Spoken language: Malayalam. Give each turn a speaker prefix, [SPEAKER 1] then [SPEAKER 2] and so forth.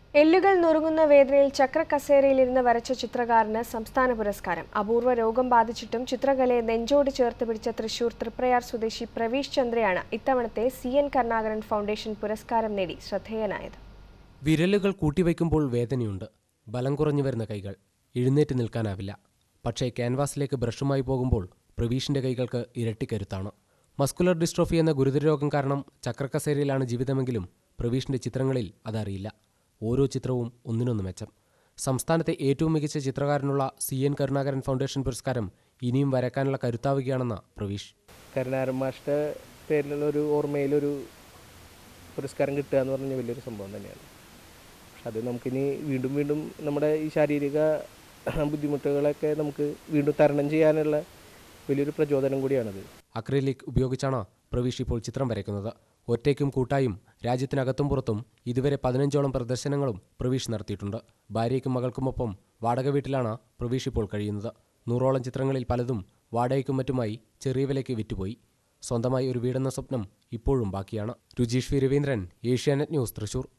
[SPEAKER 1] എല്ലുകൾ നുറുങ്ങുന്ന വേദനയിൽ ചക്രക്കസേരയിലിരുന്ന് വരച്ച ചിത്രകാരന് സംസ്ഥാന പുരസ്കാരം അപൂർവ രോഗം ബാധിച്ചിട്ടും ചിത്രകലയെ നെഞ്ചോട് ചേർത്ത് പിടിച്ച തൃശൂർ തൃപ്രയാർ സ്വദേശി പ്രവീഷ് ചന്ദ്രയാണ് ഇത്തവണത്തെ സി എൻ കരുണാകരൻ ഫൗണ്ടേഷൻ പുരസ്കാരം നേടി ശ്രദ്ധേയനായത്
[SPEAKER 2] വിരലുകൾ കൂട്ടിവയ്ക്കുമ്പോൾ വേദനയുണ്ട് ബലം കുറഞ്ഞു വരുന്ന കൈകൾ എഴുന്നേറ്റ് നിൽക്കാനാവില്ല പക്ഷേ ക്യാൻവാസിലേക്ക് ബ്രഷുമായി പോകുമ്പോൾ പ്രവീഷിന്റെ കൈകൾക്ക് ഇരട്ടിക്കരുത്താണ് മസ്കുലർ ഡിസ്ട്രോഫി എന്ന ഗുരുതര രോഗം കാരണം ചക്രക്കസേരയിലാണ് ജീവിതമെങ്കിലും പ്രവീഷിന്റെ ചിത്രങ്ങളിൽ അതറിയില്ല ഓരോ ചിത്രവും ഒന്നിനൊന്ന് മെച്ചം സംസ്ഥാനത്തെ ഏറ്റവും മികച്ച ചിത്രകാരനുള്ള സി എൻ കരുണാകരൻ ഫൗണ്ടേഷൻ പുരസ്കാരം ഇനിയും വരയ്ക്കാനുള്ള കരുത്താവുകയാണെന്ന് പ്രവീഷ്
[SPEAKER 3] കരുണാകരൻ മാഷിൻ്റെ പേരിലുള്ള ഒരു ഓർമ്മയിലൊരു പുരസ്കാരം കിട്ടുക എന്ന് പറഞ്ഞ വലിയൊരു സംഭവം തന്നെയാണ് പക്ഷെ അത് നമുക്കിനി വീണ്ടും വീണ്ടും നമ്മുടെ ഈ ശാരീരിക ബുദ്ധിമുട്ടുകളൊക്കെ നമുക്ക് വീണ്ടും തരണം ചെയ്യാനുള്ള വലിയൊരു പ്രചോദനം കൂടിയാണത്
[SPEAKER 2] അക്രിലിക് ഉപയോഗിച്ചാണ് പ്രവീഷ് ഇപ്പോൾ ചിത്രം വരയ്ക്കുന്നത് ഒറ്റയ്ക്കും കൂട്ടായും രാജ്യത്തിനകത്തും പുറത്തും ഇതുവരെ പതിനഞ്ചോളം പ്രദർശനങ്ങളും പ്രവീഷ് നടത്തിയിട്ടുണ്ട് ഭാര്യയ്ക്കും മകൾക്കുമൊപ്പം വാടക വീട്ടിലാണ് പ്രവീഷ് ഇപ്പോൾ കഴിയുന്നത് നൂറോളം ചിത്രങ്ങളിൽ പലതും വാടകയ്ക്കും മറ്റുമായി ചെറിയ വിലയ്ക്ക് വിറ്റുപോയി സ്വന്തമായി ഒരു വീടെന്ന സ്വപ്നം ഇപ്പോഴും ബാക്കിയാണ് രുചീഷ് വി രവീന്ദ്രൻ ഏഷ്യാനെറ്റ് ന്യൂസ് തൃശൂർ